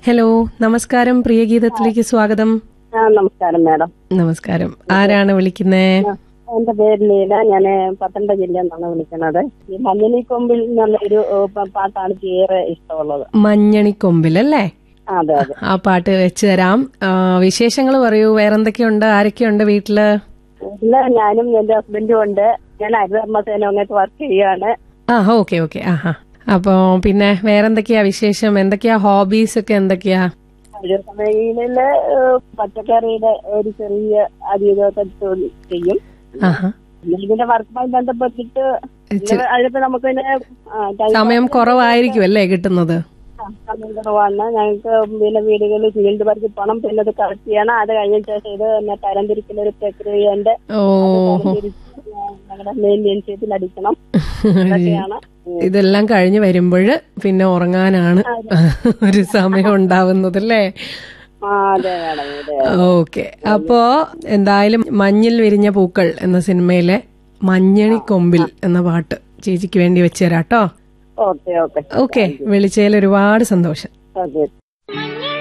hello നമസ്കാരം പ്രിയ ഗീതത്തിലേക്ക് സ്വാഗതം ആ നമസ്കാരം മാഡം നമസ്കാരം ആരാണ് വിളിക്കുന്നേ ആ, എന്റെ പേര് ലീല ഞാൻ പത്തനംതിട്ട ജില്ലയിൽ നിന്നാണ് വിളിക്കുന്നത് ഈ മഞ്ഞിനി കൊമ്പിൽ എന്നുള്ളൊരു ഏ, പ- പാട്ടാണ് എനിക്ക് ഏറെ ഇഷ്ടമുള്ളത് മഞ്ഞണിക്കൊമ്പിൽ അല്ലേ ആ, അതെ അതെ ആ പാട്ട് വെച്ച് തരാം വിശേഷങ്ങൾ പറയൂ വേറെന്തൊക്കെയുണ്ട് ആരൊക്കെയുണ്ട് വീട്ടില് വീട്ടില് ഞാനും എന്റെ ഹസ്ബൻഡും ഉണ്ട് ഞാൻ ഹരിതകർമ്മസേന അങ്ങോട്ട് വർക്ക് ചെയ്യാണ് ആ ഓക്കെ ഓക്കെ ആഹാ അപ്പോ പിന്നെ വേറെന്തൊക്കെയാ വിശേഷം എന്തൊക്കെയാ ഹോബീസ് ഒക്കെ എന്തൊക്കെയാ ഒരു സമയങ്ങളില് ഏ, പച്ചക്കറിയുടെ ഒരു ചെറിയ അധികമൊക്കെ തൊഴിൽ ചെയ്യും ആഹാ പിന്നെ ഇതിന്റെ വർക്കുമായി ബന്ധപ്പെട്ടിട്ട് ഇച്ചിരി അതിപ്പോ നമുക്ക് പിന്നെ ആ, ടൈം സമയം കുറവായിരിക്കും അല്ലേ കിട്ടുന്നത് ആ, സമയം കുറവാണ് ഞങ്ങൾക്ക് പിന്നെ വീടുകളിൽ ഫീൽഡ് വർക്ക് പോകണം പിന്നെ അത് കളക്ട് ചെയ്യണം അത് കഴിഞ്ഞ ശേഷം ഇത് പിന്നെ തരംതിരിക്കുന്ന ഒരു പ്രക്രിയയുണ്ട് ഓഹോ ഞങ്ങളുടെ മെയിൻ അടിക്കണം ഇതൊക്കെയാണ് ഇതെല്ലാം കഴിഞ്ഞ് വരുമ്പോൾ പിന്നെ ഉറങ്ങാനാണ് ഒരു സമയം ഉണ്ടാവുന്നത് അല്ലേ ആ അതെ മാഡം അതെ ഓക്കെ അപ്പോ എന്തായാലും മഞ്ഞിൽ വിരിഞ്ഞ പൂക്കൾ എന്ന സിനിമയിലെ മഞ്ഞണി കൊമ്പിൽ എന്ന പാട്ട് ചേച്ചിക്ക് വേണ്ടി വെച്ചുതരാട്ടോ ഓക്കെ ഓക്കെ ഓക്കെ വിളിച്ചതിൽ ഒരുപാട് സന്തോഷം ഓക്കെ